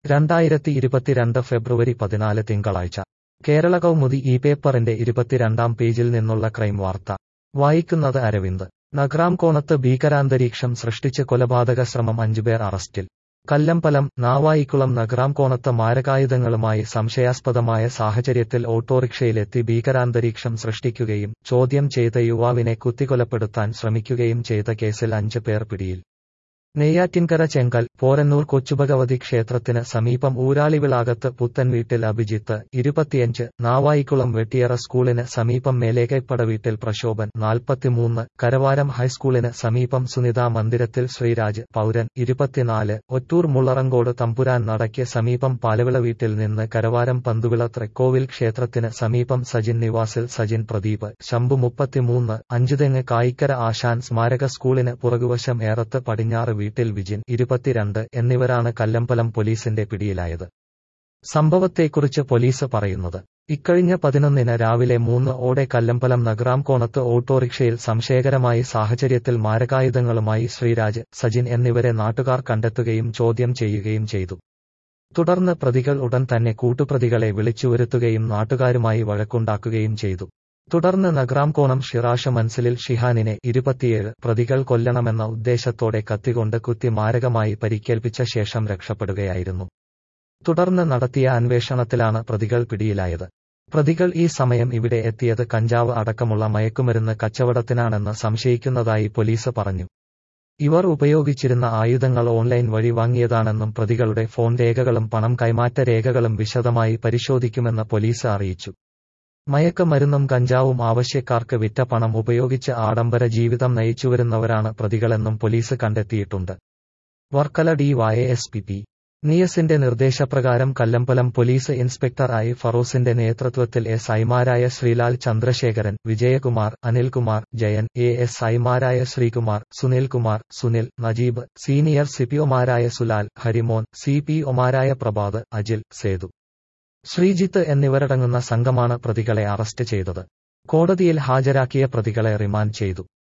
രണ്ടായിരത്തി ഇരുപത്തിരണ്ട് ഫെബ്രുവരി പതിനാല് തിങ്കളാഴ്ച കേരള കൗമുദി ഈ പേപ്പറിന്റെ ഇരുപത്തിരണ്ടാം പേജിൽ നിന്നുള്ള ക്രൈം വാർത്ത വായിക്കുന്നത് അരവിന്ദ് നഗ്രാംകോണത്ത് ഭീകരാന്തരീക്ഷം സൃഷ്ടിച്ച് കൊലപാതക ശ്രമം അഞ്ചുപേർ അറസ്റ്റിൽ കല്ലമ്പലം നാവായിക്കുളം നഗ്രാംകോണത്ത് മാരകായുധങ്ങളുമായി സംശയാസ്പദമായ സാഹചര്യത്തിൽ ഓട്ടോറിക്ഷയിലെത്തി ഭീകരാന്തരീക്ഷം സൃഷ്ടിക്കുകയും ചോദ്യം ചെയ്ത യുവാവിനെ കുത്തിക്കൊലപ്പെടുത്താൻ ശ്രമിക്കുകയും ചെയ്ത കേസിൽ അഞ്ച് പേർ പിടിയിൽ നെയ്യാറ്റിൻകര ചെങ്കൽ പോരന്നൂർ കൊച്ചുഭഗവതി ക്ഷേത്രത്തിന് സമീപം ഊരാളിവിളാകത്ത് പുത്തൻ വീട്ടിൽ അഭിജിത്ത് ഇരുപത്തിയഞ്ച് നാവായിക്കുളം വെട്ടിയറ സ്കൂളിന് സമീപം മേലേക്കൈപ്പട വീട്ടിൽ പ്രശോഭൻ നാൽപ്പത്തിമൂന്ന് കരവാരം ഹൈസ്കൂളിന് സമീപം സുനിതാ മന്ദിരത്തിൽ ശ്രീരാജ് പൗരൻ ഇരുപത്തിനാല് ഒറ്റൂർ മുള്ളറങ്കോട് തമ്പുരാൻ നടയ്ക്ക് സമീപം പാലവിള വീട്ടിൽ നിന്ന് കരവാരം പന്തുവിള തൃക്കോവിൽ ക്ഷേത്രത്തിന് സമീപം സജിൻ നിവാസിൽ സജിൻ പ്രദീപ് ശംഭു മുപ്പത്തിമൂന്ന് അഞ്ചുതെങ്ങ് കായിക്കര ആശാൻ സ്മാരക സ്കൂളിന് പുറകുവശം ഏറത്ത് പടിഞ്ഞാറ് വീട്ടിൽ വിജിൻ ഇരുപത്തിരണ്ട് എന്നിവരാണ് കല്ലമ്പലം പോലീസിന്റെ പിടിയിലായത് സംഭവത്തെക്കുറിച്ച് പോലീസ് പറയുന്നത് ഇക്കഴിഞ്ഞ പതിനൊന്നിന് രാവിലെ മൂന്ന് ഓടെ കല്ലമ്പലം നഗ്രാംകോണത്ത് ഓട്ടോറിക്ഷയിൽ സംശയകരമായി സാഹചര്യത്തിൽ മാരകായുധങ്ങളുമായി ശ്രീരാജ് സജിൻ എന്നിവരെ നാട്ടുകാർ കണ്ടെത്തുകയും ചോദ്യം ചെയ്യുകയും ചെയ്തു തുടർന്ന് പ്രതികൾ ഉടൻ തന്നെ കൂട്ടുപ്രതികളെ വിളിച്ചുവരുത്തുകയും നാട്ടുകാരുമായി വഴക്കുണ്ടാക്കുകയും ചെയ്തു തുടർന്ന് നഗ്രാംകോണം ഷിറാഷ മൻസിലിൽ ഷിഹാനിനെ ഇരുപത്തിയേഴ് പ്രതികൾ കൊല്ലണമെന്ന ഉദ്ദേശത്തോടെ കത്തികൊണ്ട് കുത്തി മാരകമായി പരിക്കേൽപ്പിച്ച ശേഷം രക്ഷപ്പെടുകയായിരുന്നു തുടർന്ന് നടത്തിയ അന്വേഷണത്തിലാണ് പ്രതികൾ പിടിയിലായത് പ്രതികൾ ഈ സമയം ഇവിടെ എത്തിയത് കഞ്ചാവ് അടക്കമുള്ള മയക്കുമരുന്ന് കച്ചവടത്തിനാണെന്ന് സംശയിക്കുന്നതായി പോലീസ് പറഞ്ഞു ഇവർ ഉപയോഗിച്ചിരുന്ന ആയുധങ്ങൾ ഓൺലൈൻ വഴി വാങ്ങിയതാണെന്നും പ്രതികളുടെ ഫോൺ രേഖകളും പണം കൈമാറ്റ രേഖകളും വിശദമായി പരിശോധിക്കുമെന്ന് പോലീസ് അറിയിച്ചു മയക്കമരുന്നും കഞ്ചാവും ആവശ്യക്കാർക്ക് വിറ്റ പണം ഉപയോഗിച്ച് ആഡംബര ജീവിതം നയിച്ചുവരുന്നവരാണ് പ്രതികളെന്നും പോലീസ് കണ്ടെത്തിയിട്ടുണ്ട് Varkala D Y S P P നിയസിന്റെ നിർദ്ദേശപ്രകാരം കല്ലമ്പലം പോലീസ് ഇൻസ്പെക്ടർ ഐ ഫറോസിന്റെ നേതൃത്വത്തിൽ എസ് ഐമാരായ ശ്രീലാൽ ചന്ദ്രശേഖരൻ വിജയകുമാർ അനിൽകുമാർ ജയൻ എ എസ് ഐമാരായ ശ്രീകുമാർ സുനിൽകുമാർ സുനിൽ നജീബ് സീനിയർ സിപിഒമാരായ സുലാൽ ഹരിമോൻ സി പി ഒമാരായ പ്രഭാത് അജിൽ സേതു ശ്രീജിത്ത് എന്നിവരടങ്ങുന്ന സംഘമാണ് പ്രതികളെ അറസ്റ്റ് ചെയ്തത് കോടതിയിൽ ഹാജരാക്കിയ പ്രതികളെ റിമാൻഡ് ചെയ്തു